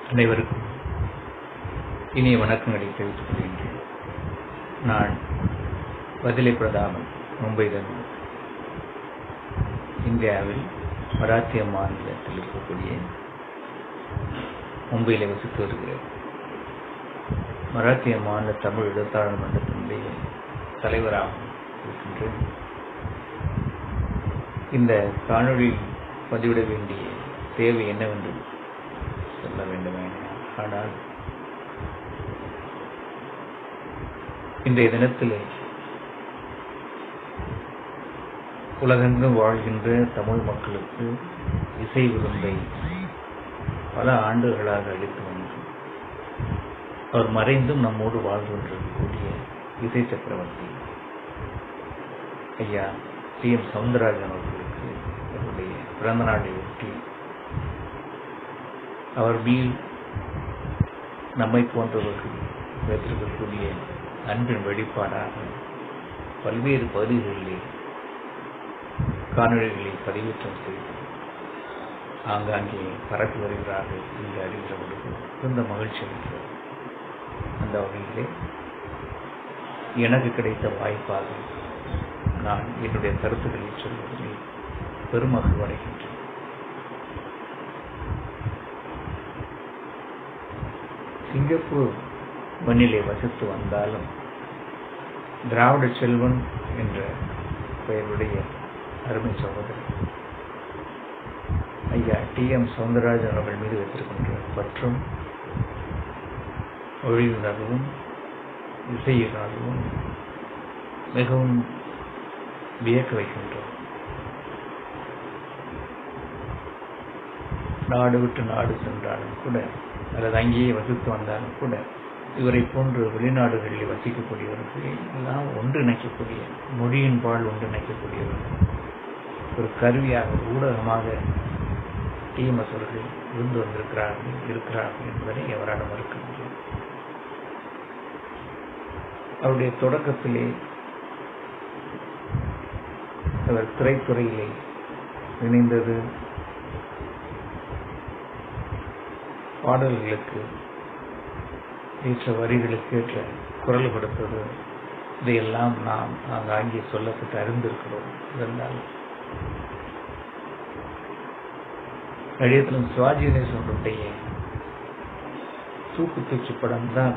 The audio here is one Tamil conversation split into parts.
அனைவருக்கும் இனிய வணக்கங்களை தெரிவித்துக் கொள்கின்றேன் நான் பதிலை பிரதாமன் மும்பையிலிருந்து இந்தியாவில் மராத்திய மாநிலத்தில் இருக்கக்கூடிய மும்பையில் வசித்து வருகிறேன் மராத்திய மாநில தமிழ் எழுத்தாளர் மன்றத்தினுடைய தலைவராக இருக்கின்றேன் இந்த காணொளி பதிவிட வேண்டிய தேவை என்னவென்று சொல்ல வேண்டுமே ஆனால் இன்றைய தினத்திலே உலகெங்கும் வாழ்கின்ற தமிழ் மக்களுக்கு இசை விருந்தை பல ஆண்டுகளாக அளித்து வந்து அவர் மறைந்தும் நம்மோடு வாழ்ந்து கொண்டிருக்கக்கூடிய இசை சக்கரவர்த்தி ஐயா டி எம் சவுந்தரராஜன் அவர்களுக்கு அவருடைய பிறந்த நாளை ஒட்டி அவர் மீள் நம்மை போன்றவர்கள் வைத்திருக்கக்கூடிய அன்பின் வெளிப்பாடாக பல்வேறு பகுதிகளிலே காணொலிகளை பதிவேற்றம் செய்து ஆங்காங்கே பரப்பி வருகிறார்கள் என்று அறிகிறவர்களுக்கு மிகுந்த மகிழ்ச்சி அளிக்கிறது அந்த வகையிலே எனக்கு கிடைத்த வாய்ப்பாக நான் என்னுடைய கருத்துக்களை சொல்வதில் பெருமகிழ்வு அடைகின்றேன் சிங்கப்பூர் மண்ணிலே வசித்து வந்தாலும் திராவிட செல்வன் என்ற பெயருடைய அருமை சகோதரர் ஐயா டி எம் சவுந்தரராஜன் அவர்கள் மீது வைத்திருக்கின்ற பற்றும் மொழியினராகவும் இசையினாகவும் மிகவும் வியக்க வைக்கின்றோம் நாடு விட்டு நாடு சென்றாலும் கூட அல்லது அங்கேயே வசித்து வந்தாலும் கூட இவரை போன்று வெளிநாடுகளில் வசிக்கக்கூடியவர்களை எல்லாம் ஒன்றிணைக்கக்கூடிய மொழியின் பால் ஒன்றிணைக்கக்கூடியவர்கள் ஒரு கருவியாக ஊடகமாக டிஎம்எஸ் அவர்கள் இருந்து வந்திருக்கிறார்கள் இருக்கிறார்கள் என்பதை எவரால் மறுக்க முடியும் அவருடைய தொடக்கத்திலே அவர் திரைத்துறையிலே இணைந்தது பாடல்களுக்கு ஏற்ற வரிகளுக்கு ஏற்ற குரல் கொடுத்தது இதையெல்லாம் நாம் அங்கே சொல்லப்பட்டு அறிந்திருக்கிறோம் இருந்தால் நடிகத்திலும் சிவாஜி கணேசனுடைய தூக்கு தூச்சி படம் தான்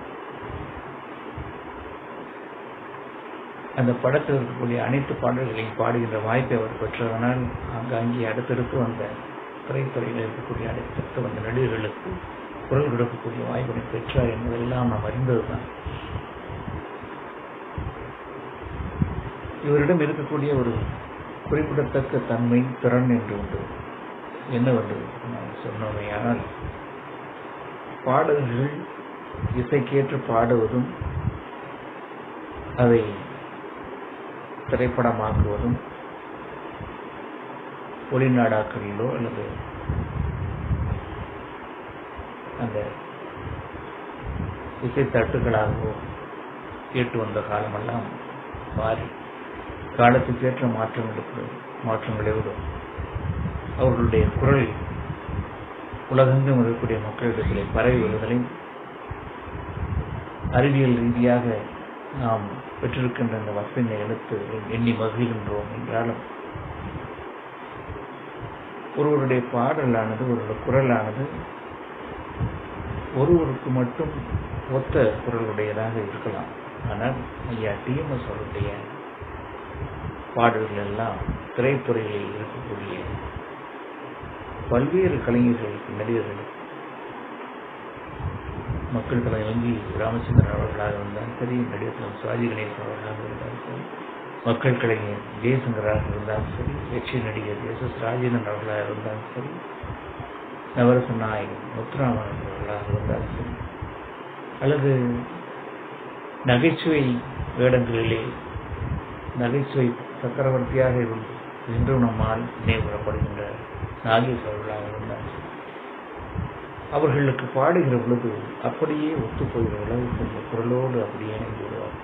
அந்த படத்தில் இருக்கக்கூடிய அனைத்து பாடல்களையும் பாடுகின்ற வாய்ப்பை அவர் பெற்றதனால் அங்காங்கே அடுத்தடுத்து வந்த திரைத்துறையில் இருக்கக்கூடிய அடுத்தடுத்து வந்த நடிகர்களுக்கு குரல் கொடுக்கக்கூடிய வாய்ப்பினை பெற்றார் என்பதெல்லாம் நாம் அறிந்ததுதான் இவரிடம் இருக்கக்கூடிய ஒரு குறிப்பிடத்தக்க தன்மை திறன் என்று உண்டு என்னவென்று நாம் சொன்னோமையானால் பாடல்கள் இசைக்கேற்று பாடுவதும் அதை திரைப்படமாக்குவதும் ஒளிநாடாக்களிலோ அல்லது அந்த இசை தட்டுகளாகவோ கேட்டு வந்த காலமெல்லாம் மாறி காலத்துக்கேற்ற மாற்றங்களுக்கு மாற்றங்களோடு அவர்களுடைய குரல் உலகெங்கும் இருக்கக்கூடிய மக்களிடத்திலே பரவி வருவதை அறிவியல் ரீதியாக நாம் பெற்றிருக்கின்ற இந்த வசதியை எடுத்து எண்ணி மகிழ்கின்றோம் என்றாலும் ஒருவருடைய பாடலானது ஒருவருடைய குரலானது ஒருவருக்கு மட்டும் ஒத்த குரலுடையதாக இருக்கலாம் ஆனால் ஐயா டிஎம்எஸ் அவருடைய பாடல்கள் எல்லாம் திரைத்துறையில் இருக்கக்கூடிய பல்வேறு கலைஞர்களுக்கு நடிகர்களுக்கு மக்கள் தலைவர் வங்கி ராமச்சந்திரன் அவர்களாக இருந்தாலும் சரி நடிகர் சிவாஜி கணேசன் அவர்களாக இருந்தாலும் சரி மக்கள் கலைஞர் ஜெயசங்கராக இருந்தாலும் சரி வெற்றி நடிகர் எஸ் எஸ் ராஜேந்திரன் அவர்களாக இருந்தாலும் சரி நவரச நாயகன் முத்துராமன் அவர்களாக இருந்தாலும் சரி அல்லது நகைச்சுவை வேடங்களிலே நகைச்சுவை சக்கரவர்த்தியாக இருந்து இன்றும் நம்மால் நினைவுறப்படுகின்ற நாகேஷ் அவர்களாக இருந்தாலும் சரி அவர்களுக்கு பாடுகிற பொழுது அப்படியே ஒத்துப்போகிற அளவுக்கு இந்த குரலோடு அப்படியே இணைந்து விடுவார்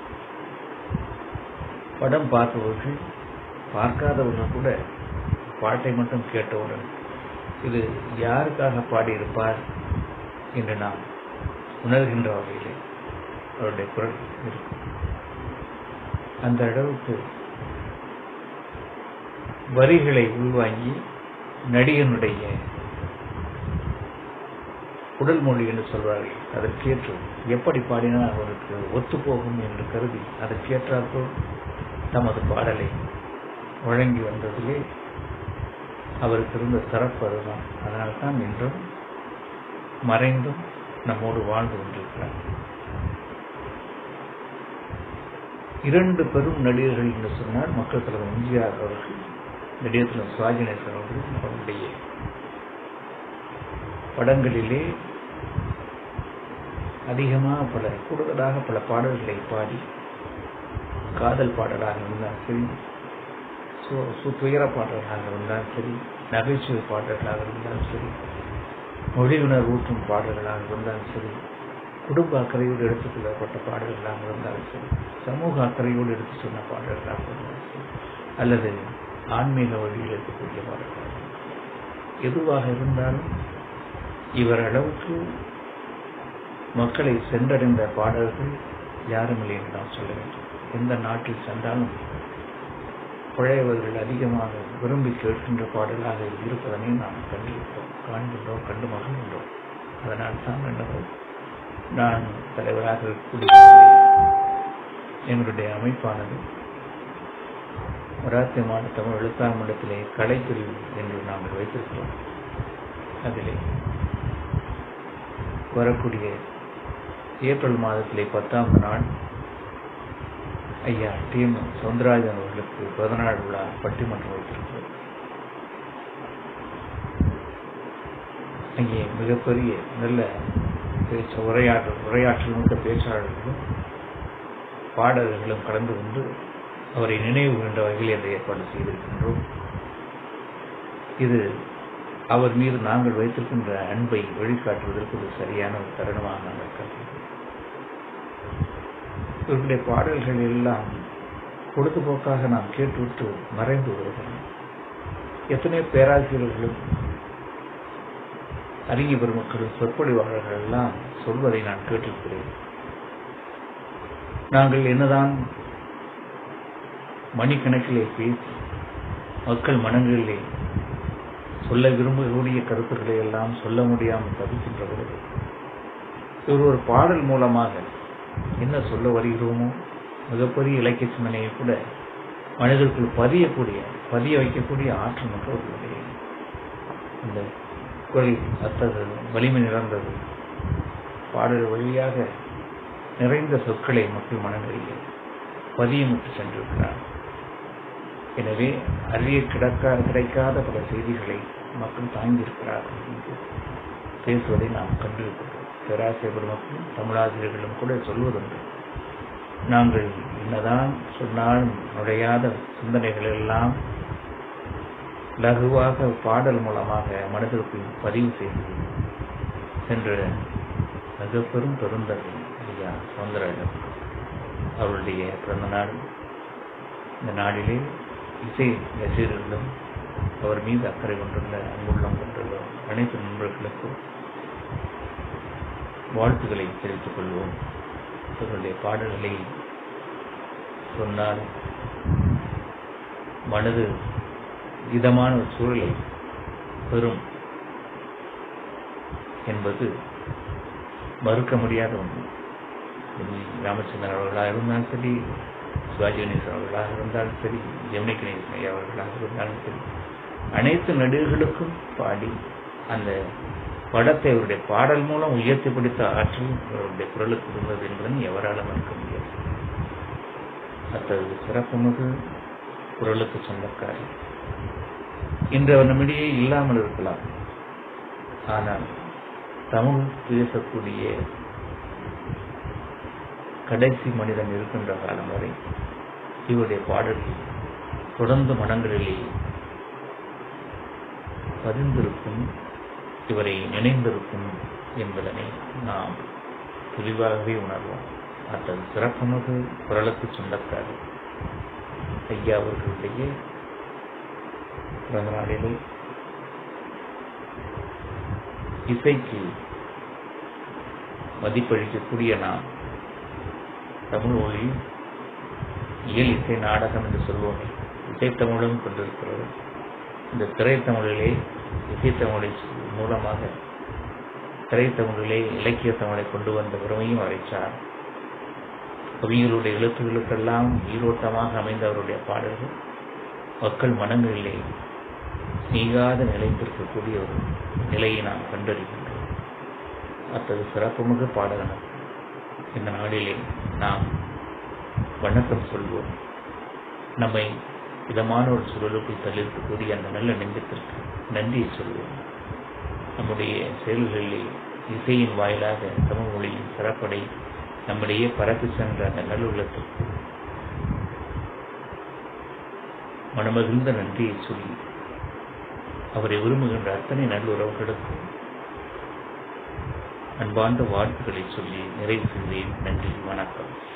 படம் பார்ப்பவர்கள் பார்க்காதவர்கள் கூட பாட்டை மட்டும் கேட்டவுடன் இது யாருக்காக பாடியிருப்பார் என்று நாம் உணர்கின்ற வகையிலே அவருடைய குரல் இருக்கும் அந்த அளவுக்கு வரிகளை உள்வாங்கி நடிகனுடைய உடல் மொழி என்று சொல்வார்கள் அதற்கேற்று எப்படி பாடினால் அவருக்கு ஒத்துப்போகும் என்று கருதி அதற்கேற்றாற்போல் தமது பாடலை வழங்கி வந்ததிலே அவருக்கு இருந்த சிறப்பு அதுதான் அதனால்தான் இன்றும் மறைந்தும் நம்மோடு வாழ்ந்து கொண்டிருக்கிறார் இரண்டு பெரும் நடிகர்கள் என்று சொன்னால் மக்கள் தலைவர் எம்ஜிஆர் அவர்கள் நடிகர் தலைவர் சுவாஜினேசன் அவர்கள் அவருடைய படங்களிலே அதிகமாக பல கூடுதலாக பல பாடல்களை பாடி காதல் பாடலாக இருந்தால் சரி சு சு- துயர பாடல்களாக இருந்தால் சரி நகைச்சுவை பாடல்களாக இருந்தால் சரி மொழி உணர்வூட்டும் பாடல்களாக இருந்தாலும் சரி குடும்ப அக்கறையோடு எடுத்துக் கொள்ளப்பட்ட பாடல்களாக இருந்தாலும் சரி சமூக அக்கறையோடு எடுத்து சொன்ன பாடல்களாக இருந்தாலும் சரி அல்லது ஆன்மீக வழியில் இருக்கக்கூடிய பாடல்களாக எதுவாக இருந்தாலும் இவர் அளவுக்கு மக்களை சென்றடைந்த பாடல்கள் யாரும் இல்லை என்று நாம் சொல்ல வேண்டும் எந்த நாட்டில் சென்றாலும் பழையவர்கள் அதிகமாக விரும்பி கேட்கின்ற பாடலாக இருப்பதனை நாம் கண்டிருக்கிறோம் காண்கின்றோம் கண்டு மகிழ்கின்றோம் அதனால் தான் என்னவோ நான் தலைவராக இருக்கக்கூடிய எங்களுடைய அமைப்பானது மராத்தியமான தமிழ் எழுத்தாளர் மன்றத்திலே கலைப்பிரிவு என்று நாங்கள் வைத்திருக்கிறோம் அதிலே வரக்கூடிய ஏப்ரல் மாதத்திலே பத்தாம் நாள் ஐயா டிஎம் சவுந்தரராஜன் அவர்களுக்கு பிறந்தநாள் விழா பட்டிமன்றம் வைத்திருக்கிறோம் அங்கே மிகப்பெரிய நல்ல பேச்சு உரையாற்று உரையாற்றல் மிக்க பேச்சாளர்களும் பாடகர்களும் கலந்து கொண்டு அவரை நினைவு கொண்ட வகையில் அந்த ஏற்பாடு செய்திருக்கின்றோம் இது அவர் மீது நாங்கள் வைத்திருக்கின்ற அன்பை வெளிக்காட்டுவதற்கு ஒரு சரியான ஒரு தருணமாக நாங்கள் கருதுகிறோம் இவர்களுடைய பாடல்கள் எல்லாம் பொழுதுபோக்காக நாம் கேட்டுவிட்டு மறைந்து விடுவதில்லை எத்தனையோ பேராசிரியர்களும் அறிஞர் பெருமக்களும் சொற்பொழிவாளர்கள் எல்லாம் சொல்வதை நான் கேட்டிருக்கிறேன் நாங்கள் என்னதான் மணிக்கணக்கிலே பேசி மக்கள் மனங்களிலே சொல்ல விரும்பக்கூடிய கருத்துக்களை எல்லாம் சொல்ல முடியாமல் தவிக்கின்ற பொழுது இவர் ஒரு பாடல் மூலமாக என்ன சொல்ல வருகிறோமோ மிகப்பெரிய இலக்கிய சிந்தனையை கூட மனிதர்களுக்குள் பதியக்கூடிய பதிய வைக்கக்கூடிய ஆற்றல் மற்றவர்களுடைய இந்த குரல் அத்தகைய வலிமை நிறைந்தது பாடல் வழியாக நிறைந்த சொற்களை மக்கள் மனங்களிலே பதியமிட்டு சென்றிருக்கிறார் எனவே அறிய கிடக்கா கிடைக்காத பல செய்திகளை மக்கள் தாங்கியிருக்கிறார்கள் என்று பேசுவதை நாம் கண்டிருக்கிறோம் பேராசிரியர் பெருமக்களும் தமிழாசிரியர்களும் கூட சொல்வதுண்டு நாங்கள் என்னதான் சொன்னாலும் நுழையாத சிந்தனைகள் எல்லாம் லகுவாக பாடல் மூலமாக மனதிற்குள் பதிவு செய்து சென்ற மிக பெரும் பெருந்தகை ஐயா சவுந்தரராஜன் அவருடைய பிறந்த நாள் இந்த நாளிலே இசை ரசிகர்களும் அவர் மீது அக்கறை கொண்டுள்ள அன்புள்ளம் கொண்டுள்ள அனைத்து நண்பர்களுக்கும் வாழ்த்துக்களை தெரிவித்துக் கொள்வோம் இவர்களுடைய பாடல்களை சொன்னால் மனது இதமான ஒரு சூழலை பெறும் என்பது மறுக்க முடியாத ஒன்று இது ராமச்சந்திரன் அவர்களாக இருந்தாலும் சரி சிவாஜி கணேசன் அவர்களாக இருந்தாலும் சரி ஜெமினி கணேசன் ஐயா அவர்களாக இருந்தாலும் சரி அனைத்து நடிகர்களுக்கும் பாடி அந்த படத்தை அவருடைய பாடல் மூலம் உயர்த்தி பிடித்த ஆற்றல் அவருடைய குரலுக்கு இருந்தது என்பதை எவராலும் மறுக்க முடியாது அத்தகைய சிறப்புமிகு குரலுக்கு சொந்தக்காரி இன்று அவர் நம்மிடையே இல்லாமல் இருக்கலாம் ஆனால் தமிழ் பேசக்கூடிய கடைசி மனிதன் இருக்கின்ற காலம் வரை இவருடைய பாடல்கள் தொடர்ந்து மனங்களிலே பதிந்திருக்கும் இவரை நினைந்திருக்கும் என்பதனை நாம் தெளிவாகவே உணர்வோம் அத்தகைய சிறப்புமிகு குரலுக்கு சொந்தக்காரர் ஐயா அவர்களுடைய பிறந்த நாளிலே இசைக்கு மதிப்பளிக்கக்கூடிய நாம் தமிழ் மொழி இயல் இசை நாடகம் என்று சொல்வோமே இசைத்தமிழும் கொண்டிருக்கிறது இந்த திரைத்தமிழிலே இசைத்தமிழை மூலமாக திரைத்தமிழிலே இலக்கிய தமிழை கொண்டு வந்த பெருமையும் அழைச்சார் கவிஞர்களுடைய எழுத்துகளுக்கெல்லாம் ஈரோட்டமாக அமைந்த அவருடைய பாடல்கள் மக்கள் மனங்களிலே நீங்காத நிலைத்திருக்கக்கூடிய ஒரு நிலையை நாம் கண்டறிகின்றோம் அத்தகைய சிறப்புமிகு பாடகனுக்கு இந்த நாளிலே நாம் வணக்கம் சொல்வோம் நம்மை இதமான ஒரு சூழலுக்குள் தள்ளிருக்கக்கூடிய அந்த நல்ல நெஞ்சத்திற்கு நன்றியை சொல்வோம் நம்முடைய செயல்களிலே இசையின் வாயிலாக தமிழ் மொழியின் சிறப்படை நம்மிடையே பரப்பி சென்ற அந்த நல்லுள்ளத்துக்கு மனமகிழ்ந்த நன்றியை சொல்லி அவரை விரும்புகின்ற அத்தனை நல்லுறவுகளுக்கும் அன்பார்ந்த வாழ்த்துக்களை சொல்லி நிறைவு செய்தேன் நன்றி வணக்கம்